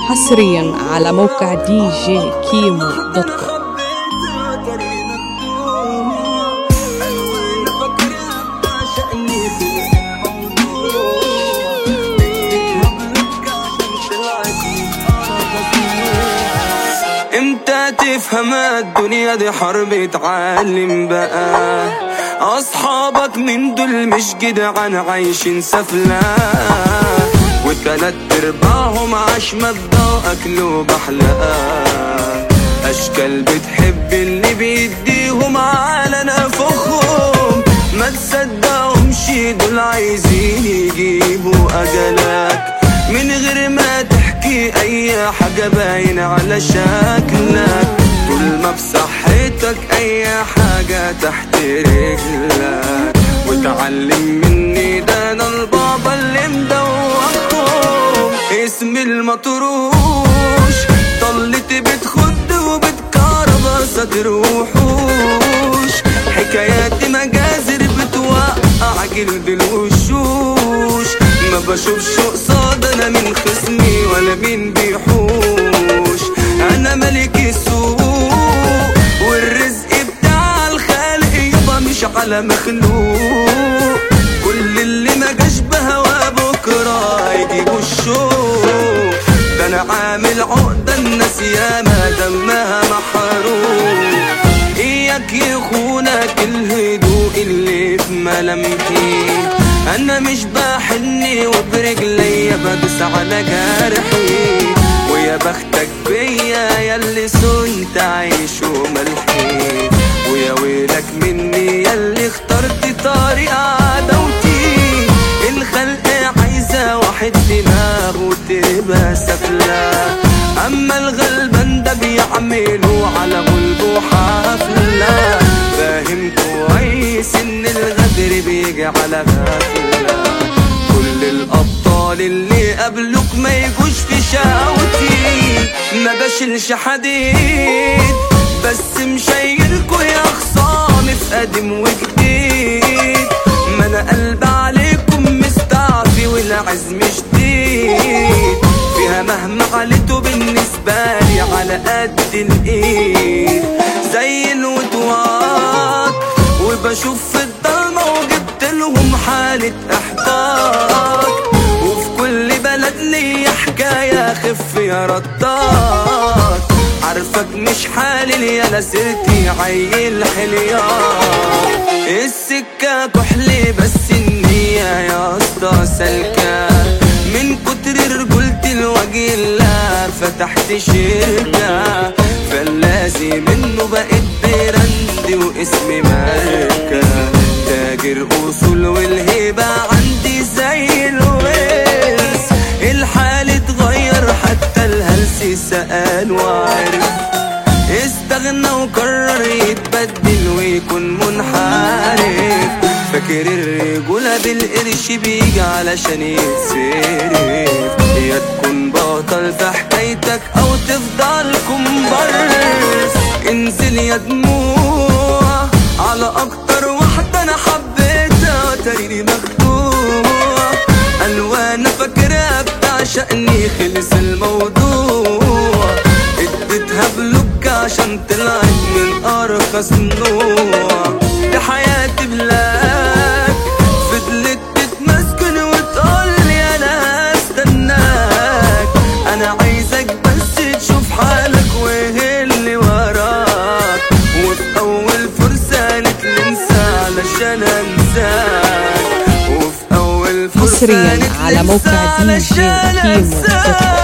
حصريا على موقع دي جي كيمو دوت كوم امتى تفهم الدنيا دي حرب اتعلم بقى اصحابك من دول مش جدعان عايشين سفلة وتلات ارباعهم عاش مبدا اكله بحلقة اشكال بتحب اللي بيديهم على نفخهم ما تصدقهمش دول عايزين يجيبوا اجلك من غير ما تحكي اي حاجة باين على شكلك طول ما بصحتك اي حاجة تحت رجلك وتعلم مني ده انا البابا اللي مدوقهم اسم المطروش طلت بتخد وبتكربس تروحوش حكايات مجازر بتوقع جلد الوشوش ما بشوفش قصاد انا من خصمي ولا مين بيحوش انا ملك السوق والرزق بتاع الخالق يابا مش على مخلوق كل اللي ما جاش بهوا بكره يجيبوا الشوق ده انا عامل عقده الناس ياما دمها محروق اياك يخونك الهدوء اللي في ملامحي انا مش بحني وبرجلي بدوس على جرحي ويا بختك بيا ياللي صنت عيش وملحي ويا ويلك مني ياللي اخترت طريق عدوتي الخلق عايزة واحد دماغه تبقى سفلة اما الغلبان ده بيعملوا على غلبه حفلة فاهم كويس ان الغدر بيجي على غفلة كل الابطال اللي قبلك ما يجوش في شاوتي ما بشيلش حديد بس مشايلكوا يا خصامي في قديم وجديد ما انا قلب عليكم مستعفي والعزم شديد فيها مهما عليتوا بالنسبة لي على قد الايد زي الودوات وبشوف في الضلمة وجبت لهم حالة احباط وفي كل بلد ليا حكاية خف يا رطاط عارفك مش حالل يا نسيتي عيل حليان السكة كحلي بس النية يا اسطى سلكة من كتر رجولتي الوجه لا فتحت شركة فلازم منه بقيت براندي واسمي ماركة تاجر اصول والهيبة عندي زي الورث الحال اتغير حتى الهلس سأل وعرف استغنى وقرر يتبدل ويكون منحرف فاكر الرجولة بالقرش بيجي علشان يتصرف يا تكون بطل في حكايتك او تفضل كومبارس انزل يا دموع على اكتر واحدة انا حبيتها تريني مخدوع الوان فاكرها بتعشقني خلص الموضوع اديتها بلوك عشان طلعت من ارخص نوع دي حياتي بلاك فضلت تتمسكن وتقولي انا هستناك انا عايزك بس تشوف حالك وايه اللي وراك وفي اول فرصة قالت لي انسى علشان انساك وفي اول فرصة حصرياً قالت لي على موقع انسى دي جي علشان كيمو دوت كوم. أنساك.